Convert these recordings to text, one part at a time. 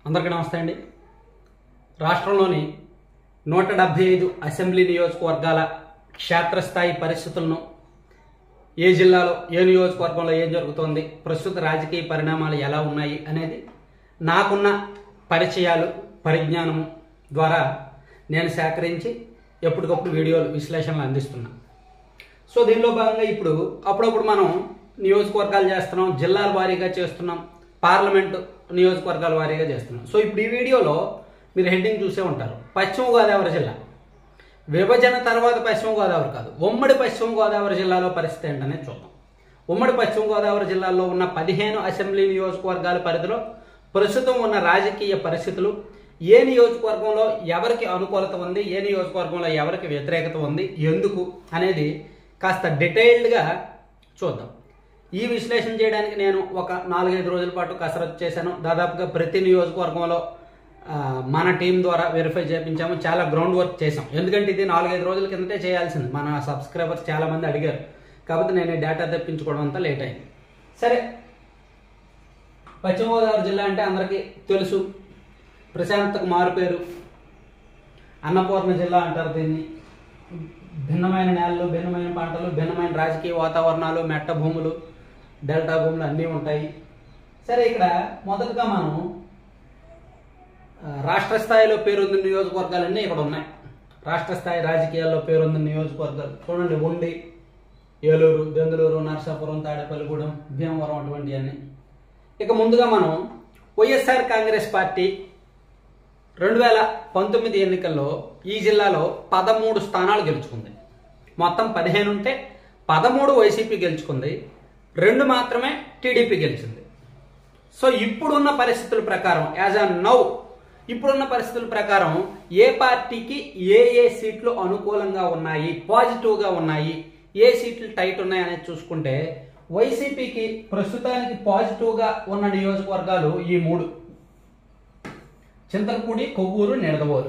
అందరికీ నమస్తే అండి రాష్ట్రంలోని నూట డెబ్బై ఐదు అసెంబ్లీ నియోజకవర్గాల క్షేత్రస్థాయి పరిస్థితులను ఏ జిల్లాలో ఏ నియోజకవర్గంలో ఏం జరుగుతోంది ప్రస్తుత రాజకీయ పరిణామాలు ఎలా ఉన్నాయి అనేది నాకున్న పరిచయాలు పరిజ్ఞానము ద్వారా నేను సేకరించి ఎప్పటికప్పుడు వీడియోలు విశ్లేషణలు అందిస్తున్నా సో దీనిలో భాగంగా ఇప్పుడు అప్పుడప్పుడు మనం నియోజకవర్గాలు చేస్తున్నాం జిల్లాల వారీగా చేస్తున్నాం పార్లమెంటు నియోజకవర్గాల వారీగా చేస్తున్నాం సో ఇప్పుడు ఈ వీడియోలో మీరు హెడ్డింగ్ చూసే ఉంటారు పశ్చిమ గోదావరి జిల్లా విభజన తర్వాత పశ్చిమ గోదావరి కాదు ఉమ్మడి పశ్చిమ గోదావరి జిల్లాలో పరిస్థితి ఏంటనేది చూద్దాం ఉమ్మడి పశ్చిమ గోదావరి జిల్లాలో ఉన్న పదిహేను అసెంబ్లీ నియోజకవర్గాల పరిధిలో ప్రస్తుతం ఉన్న రాజకీయ పరిస్థితులు ఏ నియోజకవర్గంలో ఎవరికి అనుకూలత ఉంది ఏ నియోజకవర్గంలో ఎవరికి వ్యతిరేకత ఉంది ఎందుకు అనేది కాస్త డీటెయిల్డ్గా చూద్దాం ఈ విశ్లేషణ చేయడానికి నేను ఒక నాలుగైదు రోజుల పాటు కసరత్తు చేశాను దాదాపుగా ప్రతి నియోజకవర్గంలో ఆ, మన టీం ద్వారా వెరిఫై చేయించాము చాలా గ్రౌండ్ వర్క్ చేసాం ఎందుకంటే ఇది నాలుగైదు రోజుల కిందటే చేయాల్సింది మన సబ్స్క్రైబర్స్ చాలా మంది అడిగారు కాబట్టి నేను ఈ డేటా తెప్పించుకోవడం అంతా లేట్ అయింది సరే పశ్చిమ గోదావరి జిల్లా అంటే అందరికీ తెలుసు ప్రశాంతకు మారుపేరు అన్నపూర్ణ జిల్లా అంటారు దీన్ని భిన్నమైన నేలలు భిన్నమైన పంటలు భిన్నమైన రాజకీయ వాతావరణాలు మెట్ట భూములు డెల్టా భూములు అన్నీ ఉంటాయి సరే ఇక్కడ మొదటగా మనం ఆ, రాష్ట్ర స్థాయిలో పేరొందిన నియోజకవర్గాలన్నీ ఇక్కడ ఉన్నాయి రాష్ట్ర స్థాయి రాజకీయాల్లో పేరొందిన నియోజకవర్గాలు చూడండి ఉండి ఏలూరు బెంగళూరు నరసాపురం తాడేపల్లిగూడెం భీమవరం అటువంటివన్నీ ఇక ముందుగా మనం వైఎస్ఆర్ కాంగ్రెస్ పార్టీ రెండు వేల పంతొమ్మిది ఎన్నికల్లో ఈ జిల్లాలో పదమూడు స్థానాలు గెలుచుకుంది మొత్తం పదిహేను ఉంటే పదమూడు వైసీపీ గెలుచుకుంది రెండు మాత్రమే టీడీపీ గెలిచింది సో ఇప్పుడున్న పరిస్థితుల ప్రకారం యాజ్ అ నౌ ఇప్పుడున్న పరిస్థితుల ప్రకారం ఏ పార్టీకి ఏ ఏ సీట్లు అనుకూలంగా ఉన్నాయి పాజిటివ్గా ఉన్నాయి ఏ సీట్లు టైట్ ఉన్నాయి అనేది చూసుకుంటే వైసీపీకి ప్రస్తుతానికి పాజిటివ్గా ఉన్న నియోజకవర్గాలు ఈ మూడు చింతలపూడి కొవ్వూరు నిడదవోలు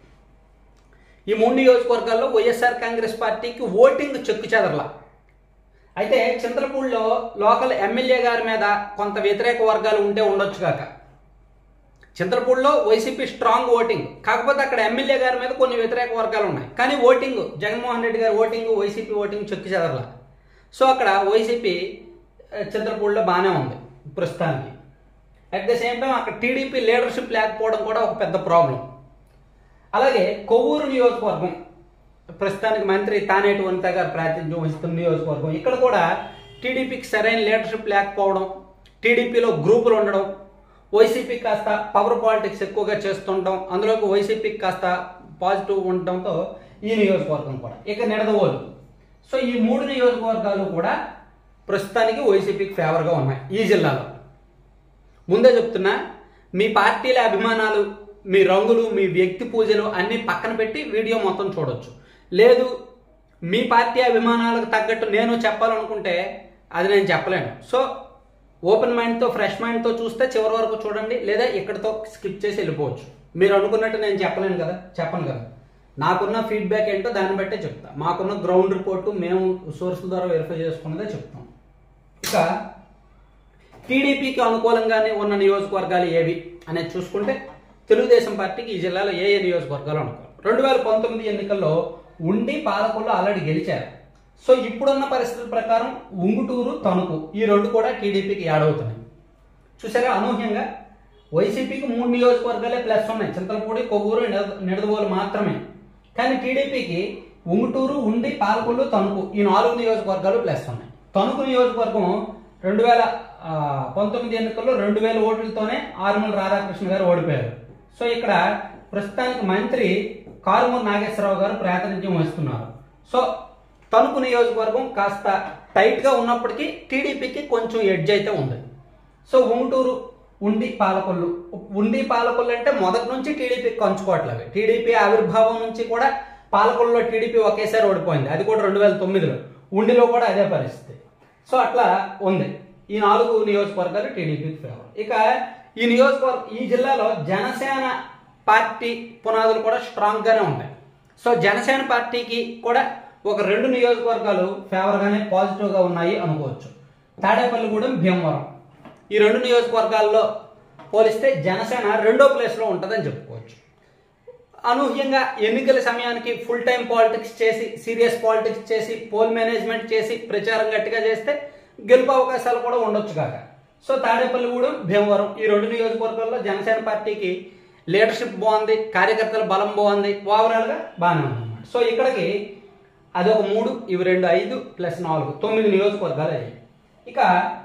ఈ మూడు నియోజకవర్గాల్లో వైఎస్ఆర్ కాంగ్రెస్ పార్టీకి ఓటింగ్ చెక్కు చెదరలా అయితే చింతలపూడిలో లోకల్ ఎమ్మెల్యే గారి మీద కొంత వ్యతిరేక వర్గాలు ఉంటే ఉండొచ్చు కాక చింతలపూడిలో వైసీపీ స్ట్రాంగ్ ఓటింగ్ కాకపోతే అక్కడ ఎమ్మెల్యే గారి మీద కొన్ని వ్యతిరేక వర్గాలు ఉన్నాయి కానీ ఓటింగ్ జగన్మోహన్ రెడ్డి గారి ఓటింగ్ వైసీపీ ఓటింగ్ చెక్కు చెదరలా సో అక్కడ వైసీపీ ఆ, చింతలపూడిలో బాగానే ఉంది ప్రస్తుతానికి అట్ ద సేమ్ టైం అక్కడ టీడీపీ లీడర్షిప్ లేకపోవడం కూడా ఒక పెద్ద ప్రాబ్లం అలాగే కొవ్వూరు నియోజకవర్గం ప్రస్తుతానికి మంత్రి తానేటి వనిత గారు ప్రాతినిధ్యం వహిస్తున్న నియోజకవర్గం ఇక్కడ కూడా టీడీపీకి సరైన లీడర్షిప్ లేకపోవడం టీడీపీలో గ్రూపులు ఉండడం వైసీపీ కాస్త పవర్ పాలిటిక్స్ ఎక్కువగా చేస్తుండడం అందులోకి వైసీపీకి కాస్త పాజిటివ్ ఉండటంతో ఈ నియోజకవర్గం కూడా ఇక నిడదవోలు సో ఈ మూడు నియోజకవర్గాలు కూడా ప్రస్తుతానికి వైసీపీకి ఫేవర్గా ఉన్నాయి ఈ జిల్లాలో ముందే చెప్తున్నా మీ పార్టీల అభిమానాలు మీ రంగులు మీ వ్యక్తి పూజలు అన్ని పక్కన పెట్టి వీడియో మొత్తం చూడొచ్చు లేదు మీ పార్టీ అభిమానాలకు తగ్గట్టు నేను చెప్పాలనుకుంటే అది నేను చెప్పలేను సో ఓపెన్ మైండ్తో ఫ్రెష్ మైండ్తో చూస్తే చివరి వరకు చూడండి లేదా ఇక్కడితో స్కిప్ చేసి వెళ్ళిపోవచ్చు మీరు అనుకున్నట్టు నేను చెప్పలేను కదా చెప్పను కదా నాకున్న ఫీడ్బ్యాక్ ఏంటో దాన్ని బట్టే చెప్తా మాకున్న గ్రౌండ్ రిపోర్టు మేము సోర్సుల ద్వారా వెరిఫై చేసుకున్నదే చెప్తాం ఇక టీడీపీకి అనుకూలంగానే ఉన్న నియోజకవర్గాలు ఏవి అనేది చూసుకుంటే తెలుగుదేశం పార్టీకి ఈ జిల్లాలో ఏ ఏ నియోజకవర్గాలు అనుకూలం రెండు వేల పంతొమ్మిది ఎన్నికల్లో ఉండి పాలకుల్లో ఆల్రెడీ గెలిచారు సో ఇప్పుడున్న పరిస్థితుల ప్రకారం ఉంగుటూరు తణుకు ఈ రెండు కూడా టీడీపీకి యాడ్ అవుతున్నాయి చూసారా అనూహ్యంగా వైసీపీకి మూడు నియోజకవర్గాలే ప్లస్ ఉన్నాయి చింతలపూడి కొవ్వూరు నిడ- నిడదవోలు మాత్రమే కానీ టీడీపీకి ఉంగుటూరు ఉండి పాలకొల్లు తణుకు ఈ నాలుగు నియోజకవర్గాలు ప్లస్ ఉన్నాయి తణుకు నియోజకవర్గం రెండు వేల ఆ, పంతొమ్మిది ఎన్నికల్లో రెండు వేల ఓట్లతోనే ఆరుమల రాధాకృష్ణ గారు ఓడిపోయారు సో ఇక్కడ ప్రస్తుతానికి మంత్రి కారుమూరి నాగేశ్వరరావు గారు ప్రాతినిధ్యం వహిస్తున్నారు సో తణుకు నియోజకవర్గం కాస్త టైట్గా ఉన్నప్పటికీ టీడీపీకి కొంచెం ఎడ్జ్ అయితే ఉంది సో ఉంటూరు ఉండి పాలకొల్లు ఉండి పాలకొల్లు అంటే మొదటి నుంచి టీడీపీ కంచుకోవట్లేదు టీడీపీ ఆవిర్భావం నుంచి కూడా పాలకొల్లులో టీడీపీ ఒకేసారి ఓడిపోయింది అది కూడా రెండు వేల తొమ్మిదిలో ఉండిలో కూడా అదే పరిస్థితి సో అట్లా ఉంది ఈ నాలుగు నియోజకవర్గాలు టీడీపీకి ఫేవర్ ఇక ఈ నియోజకవర్గ ఈ జిల్లాలో జనసేన పార్టీ పునాదులు కూడా స్ట్రాంగ్ గానే ఉంటాయి సో జనసేన పార్టీకి కూడా ఒక రెండు నియోజకవర్గాలు ఫేవర్ గానే పాజిటివ్ గా ఉన్నాయి అనుకోవచ్చు తాడేపల్లిగూడెం భీమవరం ఈ రెండు నియోజకవర్గాల్లో పోలిస్తే జనసేన రెండో ప్లేస్లో ఉంటుందని చెప్పుకోవచ్చు అనూహ్యంగా ఎన్నికల సమయానికి ఫుల్ టైం పాలిటిక్స్ చేసి సీరియస్ పాలిటిక్స్ చేసి పోల్ మేనేజ్మెంట్ చేసి ప్రచారం గట్టిగా చేస్తే గెలుపు అవకాశాలు కూడా ఉండొచ్చు కాక సో తాడేపల్లిగూడెం భీమవరం ఈ రెండు నియోజకవర్గాల్లో జనసేన పార్టీకి లీడర్షిప్ బాగుంది కార్యకర్తల బలం బాగుంది ఓవరాల్గా బాగానే ఉంది అన్నమాట సో ఇక్కడికి అది ఒక మూడు ఇవి రెండు ఐదు ప్లస్ నాలుగు తొమ్మిది నియోజకవర్గాలు అయ్యాయి ఇక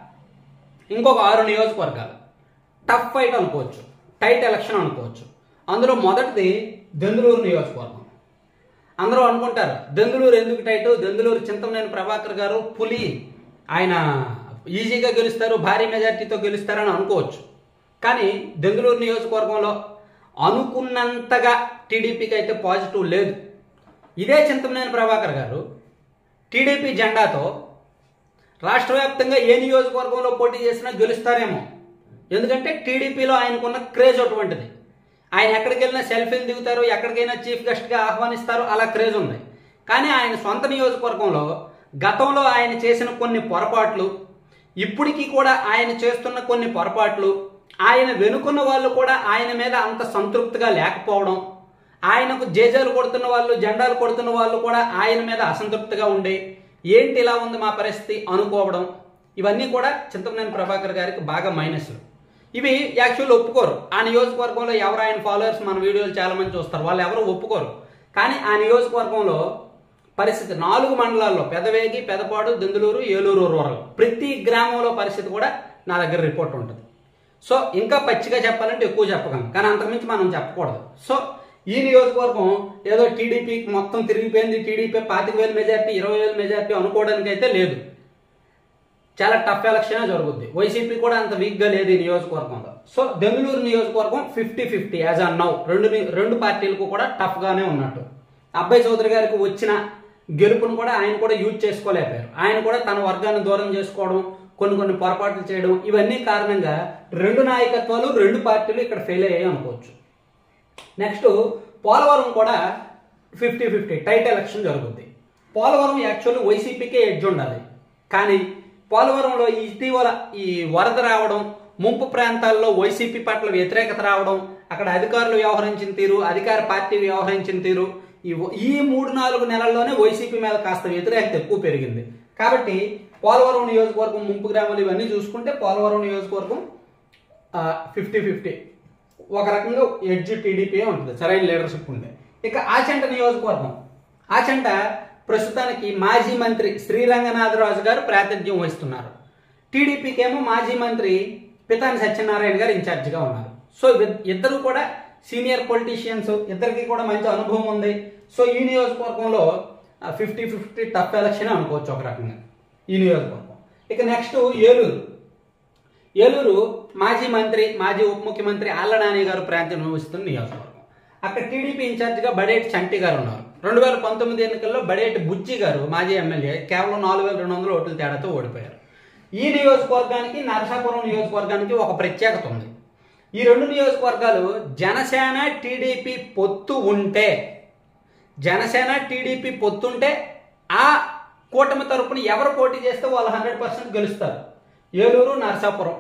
ఇంకొక ఆరు నియోజకవర్గాలు టఫ్ ఫైట్ అనుకోవచ్చు టైట్ ఎలక్షన్ అనుకోవచ్చు అందులో మొదటిది దెందులూరు నియోజకవర్గం అందరూ అనుకుంటారు దెందులూరు ఎందుకు టైటు దెందులూరు చింతమనేని ప్రభాకర్ గారు పులి ఆయన ఈజీగా గెలుస్తారు భారీ మెజార్టీతో గెలుస్తారని అనుకోవచ్చు కానీ దెందులూరు నియోజకవర్గంలో అనుకున్నంతగా టీడీపీకి అయితే పాజిటివ్ లేదు ఇదే చింతమనేని ప్రభాకర్ గారు టీడీపీ జెండాతో రాష్ట్ర వ్యాప్తంగా ఏ నియోజకవర్గంలో పోటీ చేసినా గెలుస్తారేమో ఎందుకంటే టీడీపీలో ఆయనకున్న క్రేజ్ అటువంటిది ఆయన ఎక్కడికి వెళ్ళినా సెల్ఫీలు దిగుతారు ఎక్కడికైనా చీఫ్ గెస్ట్గా ఆహ్వానిస్తారు అలా క్రేజ్ ఉంది కానీ ఆయన సొంత నియోజకవర్గంలో గతంలో ఆయన చేసిన కొన్ని పొరపాట్లు ఇప్పటికీ కూడా ఆయన చేస్తున్న కొన్ని పొరపాట్లు ఆయన వెనుకున్న వాళ్ళు కూడా ఆయన మీద అంత సంతృప్తిగా లేకపోవడం ఆయనకు జేజాలు కొడుతున్న వాళ్ళు జెండాలు కొడుతున్న వాళ్ళు కూడా ఆయన మీద అసంతృప్తిగా ఉండి ఏంటి ఇలా ఉంది మా పరిస్థితి అనుకోవడం ఇవన్నీ కూడా చింతమనేని ప్రభాకర్ గారికి బాగా మైనస్లు ఇవి యాక్చువల్ ఒప్పుకోరు ఆ నియోజకవర్గంలో ఎవరు ఆయన ఫాలోవర్స్ మన వీడియోలు చాలా మంది చూస్తారు వాళ్ళు ఎవరు ఒప్పుకోరు కానీ ఆ నియోజకవర్గంలో పరిస్థితి నాలుగు మండలాల్లో పెదవేగి పెదపాడు దెందులూరు ఏలూరు రూరల్ ప్రతి గ్రామంలో పరిస్థితి కూడా నా దగ్గర రిపోర్ట్ ఉంటుంది సో ఇంకా పచ్చిగా చెప్పాలంటే ఎక్కువ చెప్పగలం కానీ అంతకుమించి మనం చెప్పకూడదు సో ఈ నియోజకవర్గం ఏదో టీడీపీ మొత్తం తిరిగిపోయింది టీడీపీ పాతిక వేల మెజార్టీ ఇరవై వేల మెజార్టీ అనుకోవడానికి అయితే లేదు చాలా టఫ్ ఎలక్షన్ జరుగుద్ది వైసీపీ కూడా అంత వీక్గా లేదు ఈ నియోజకవర్గంలో సో దెంగులూరు నియోజకవర్గం fifty fifty as on now రెండు ని- రెండు పార్టీలకు కూడా టఫ్గానే ఉన్నట్టు అబ్బాయి చౌదరి గారికి వచ్చిన గెలుపును కూడా ఆయన కూడా యూజ్ చేసుకోలేకపోయారు ఆయన కూడా తన వర్గాన్ని దూరం చేసుకోవడం కొన్ని కొన్ని పొరపాట్లు చేయడం ఇవన్నీ కారణంగా రెండు నాయకత్వాలు రెండు పార్టీలు ఇక్కడ ఫెయిల్ అయ్యాయి అనుకోవచ్చు నెక్స్ట్ పోలవరం కూడా ఫిఫ్టీ ఫిఫ్టీ టైట్ ఎలక్షన్ జరుగుద్ది పోలవరం యాక్చువల్లీ వైసీపీకే ఎడ్జ్ ఉండాలి కానీ పోలవరంలో ఇటీవల ఈ వరద రావడం ముంపు ప్రాంతాల్లో వైసీపీ పట్ల వ్యతిరేకత రావడం అక్కడ అధికారులు వ్యవహరించిన తీరు అధికార పార్టీ వ్యవహరించిన తీరు ఈ ఈ మూడు నాలుగు నెలల్లోనే వైసీపీ మీద కాస్త వ్యతిరేకత ఎక్కువ పెరిగింది కాబట్టి పోలవరం నియోజకవర్గం ముంపు గ్రామాలు ఇవన్నీ చూసుకుంటే పోలవరం నియోజకవర్గం ఫిఫ్టీ ఫిఫ్టీ ఒక రకంగా ఎడ్జ్ టీడీపీ ఉంటుంది సరైన లీడర్షిప్ ఉంది ఇక ఆచంట నియోజకవర్గం ఆచంట ప్రస్తుతానికి మాజీ మంత్రి శ్రీరంగనాథరాజు గారు ప్రాతినిధ్యం వహిస్తున్నారు టీడీపీకి ఏమో మాజీ మంత్రి పితాని సత్యనారాయణ గారు ఇన్ఛార్జిగా ఉన్నారు సో ఇద్- ఇద్దరు కూడా సీనియర్ పొలిటీషియన్స్ ఇద్దరికి కూడా మంచి అనుభవం ఉంది సో ఈ నియోజకవర్గంలో ఫిఫ్టీ ఫిఫ్టీ టఫ్ ఎలక్షన్ అనుకోవచ్చు ఒక రకంగా ఈ నియోజకవర్గం ఇక నెక్స్ట్ ఏలూరు ఏలూరు మాజీ మంత్రి మాజీ ఉప ముఖ్యమంత్రి ఆళ్ల నాని గారు ప్రాంతం వహిస్తున్న నియోజకవర్గం అక్కడ టీడీపీ ఇన్ఛార్జిగా బడేటి చంటి గారు ఉన్నారు రెండు వేల పంతొమ్మిది ఎన్నికల్లో బడేటి బుజ్జి గారు మాజీ ఎమ్మెల్యే కేవలం నాలుగు వేల రెండు వందల ఓట్ల తేడాతో ఓడిపోయారు ఈ నియోజకవర్గానికి నరసాపురం నియోజకవర్గానికి ఒక ప్రత్యేకత ఉంది ఈ రెండు నియోజకవర్గాలు జనసేన టీడీపీ పొత్తు ఉంటే జనసేన టీడీపీ పొత్తుంటే ఆ కూటమి తరపున ఎవరు పోటీ చేస్తే వాళ్ళు హండ్రెడ్ పర్సెంట్ గెలుస్తారు ఏలూరు నరసాపురం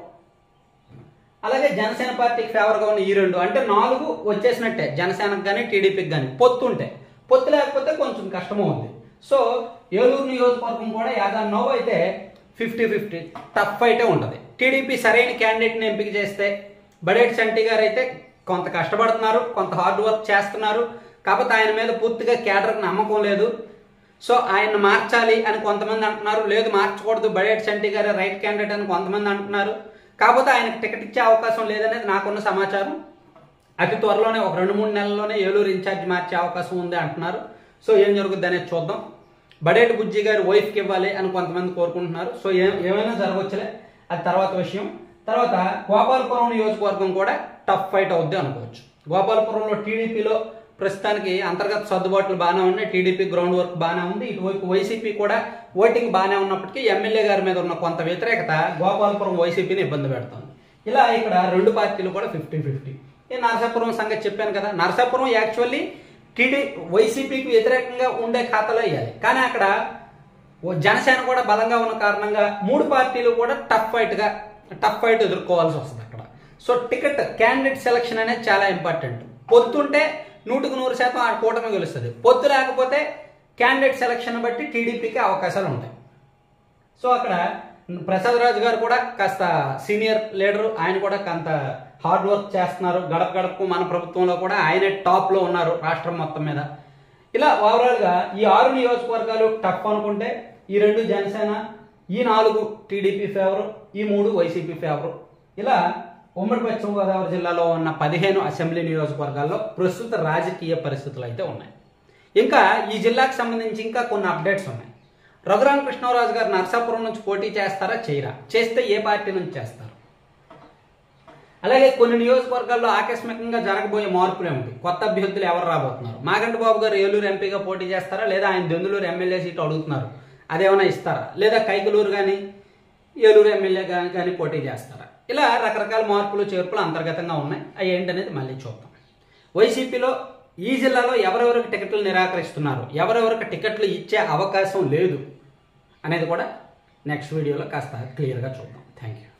అలాగే జనసేన పార్టీకి ఫేవర్గా ఉన్న ఈ రెండు అంటే నాలుగు వచ్చేసినట్టే జనసేనకు కానీ టీడీపీకి కానీ పొత్తు ఉంటే పొత్తు లేకపోతే కొంచెం కష్టం అవుతుంది సో ఏలూరు నియోజకవర్గం కూడా యాదా నో అయితే ఫిఫ్టీ ఫిఫ్టీ టఫ్ అయితే ఉంటుంది టీడీపీ సరైన క్యాండిడేట్ని ఎంపిక చేస్తే బడేటి చంటి గారు అయితే కొంత కష్టపడుతున్నారు కొంత హార్డ్ వర్క్ చేస్తున్నారు కాకపోతే ఆయన మీద పూర్తిగా కేడర్కి నమ్మకం లేదు సో ఆయన మార్చాలి అని కొంతమంది అంటున్నారు లేదు మార్చకూడదు బడేటి చంటి గారే రైట్ క్యాండిడేట్ అని కొంతమంది అంటున్నారు కాకపోతే ఆయనకు టికెట్ ఇచ్చే అవకాశం లేదనేది నాకున్న సమాచారం అతి త్వరలోనే ఒక రెండు మూడు నెలల్లోనే ఏలూరు ఇన్ఛార్జ్ మార్చే అవకాశం ఉంది అంటున్నారు సో ఏం జరుగుద్ది అనేది చూద్దాం బడేటి బుజ్జి గారి వైఫ్కి ఇవ్వాలి అని కొంతమంది కోరుకుంటున్నారు సో ఏ ఏమైనా జరగవచ్చులే అది తర్వాత విషయం తర్వాత గోపాలపురం నియోజకవర్గం కూడా టఫ్ ఫైట్ అవుద్ది అనుకోవచ్చు గోపాలపురంలో టీడీపీలో ప్రస్తుతానికి అంతర్గత సర్దుబాట్లు బాగానే ఉన్నాయి టీడీపీ గ్రౌండ్ వర్క్ బాగానే ఉంది ఇటువైపు వైసీపీ కూడా ఓటింగ్ బాగానే ఉన్నప్పటికీ ఎమ్మెల్యే గారి మీద ఉన్న కొంత వ్యతిరేకత గోపాలపురం వైసీపీని ఇబ్బంది పెడుతుంది ఇలా ఇక్కడ రెండు పార్టీలు కూడా ఫిఫ్టీ ఫిఫ్టీ ఈ నరసాపురం సంగతి చెప్పాను కదా నరసాపురం యాక్చువల్లీ టీడీ వైసీపీకి వ్యతిరేకంగా ఉండే ఖాతాలో వేయాలి కానీ అక్కడ ఓ జనసేన కూడా బలంగా ఉన్న కారణంగా మూడు పార్టీలు కూడా టఫ్ ఫైట్గా టఫ్ ఫైట్ ఎదుర్కోవాల్సి వస్తుంది అక్కడ సో టికెట్ క్యాండిడేట్ సెలక్షన్ అనేది చాలా ఇంపార్టెంట్ పొత్తుంటే నూటికి నూరు శాతం ఆ కూటమి గెలుస్తుంది పొత్తు లేకపోతే క్యాండిడేట్ సెలక్షన్ బట్టి టీడీపీకి అవకాశాలు ఉంటాయి సో అక్కడ ప్రసాద్ రాజు గారు కూడా కాస్త సీనియర్ లీడర్ ఆయన కూడా కొంత హార్డ్ వర్క్ చేస్తున్నారు గడప గడపకు మన ప్రభుత్వంలో కూడా ఆయనే టాప్లో ఉన్నారు రాష్ట్రం మొత్తం మీద ఇలా ఓవరాల్గా ఈ ఆరు నియోజకవర్గాలు టఫ్ అనుకుంటే ఈ రెండు జనసేన ఈ నాలుగు టీడీపీ ఫేవర్ ఈ మూడు వైసీపీ ఫేవర్ ఇలా ఉమ్మడి పశ్చిమ గోదావరి జిల్లాలో ఉన్న పదిహేను అసెంబ్లీ నియోజకవర్గాల్లో ప్రస్తుత రాజకీయ పరిస్థితులు అయితే ఉన్నాయి ఇంకా ఈ జిల్లాకు సంబంధించి ఇంకా కొన్ని అప్డేట్స్ ఉన్నాయి రఘురామ కృష్ణరాజు గారు నర్సాపురం నుంచి పోటీ చేస్తారా చేయరా చేస్తే ఏ పార్టీ నుంచి చేస్తారు అలాగే కొన్ని నియోజకవర్గాల్లో ఆకస్మికంగా జరగబోయే మార్పులు ఏమిటి కొత్త అభ్యర్థులు ఎవరు రాబోతున్నారు మాగంటి బాబు గారు ఏలూరు ఎంపీగా పోటీ చేస్తారా లేదా ఆయన దెందులూరు ఎమ్మెల్యే సీటు అడుగుతున్నారు అదేమైనా ఇస్తారా లేదా కైకలూరు కానీ ఏలూరు ఎమ్మెల్యే కానీ కానీ పోటీ చేస్తారా ఇలా రకరకాల మార్పులు చేర్పులు అంతర్గతంగా ఉన్నాయి అవి ఏంటనేది మళ్ళీ చూద్దాం వైసీపీలో ఈ జిల్లాలో ఎవరెవరికి టికెట్లు నిరాకరిస్తున్నారు ఎవరెవరికి టికెట్లు ఇచ్చే అవకాశం లేదు అనేది కూడా నెక్స్ట్ వీడియోలో కాస్త క్లియర్గా చూద్దాం థ్యాంక్ యూ